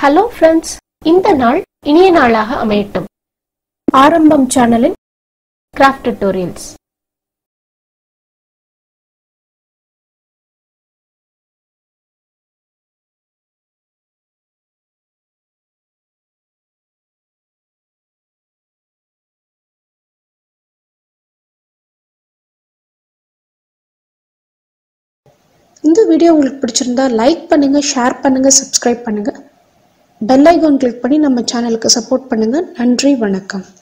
hello friends இந்த நாள் இனிய நாளாக அமையட்டும் ஆரம்பம் சேனலின் கிராஃப்ட் டுட்டோரியல்ஸ் இந்த வீடியோ உங்களுக்கு பிடிச்சிருந்தா லைக் பண்ணுங்க ஷேர் பண்ணுங்க சப்ஸ்கிரைப் பண்ணுங்க பெல் ஐகான் கிளிக் பண்ணி நம்ம சேனலுக்கு சப்போர்ட் பண்ணுங்க நன்றி வணக்கம்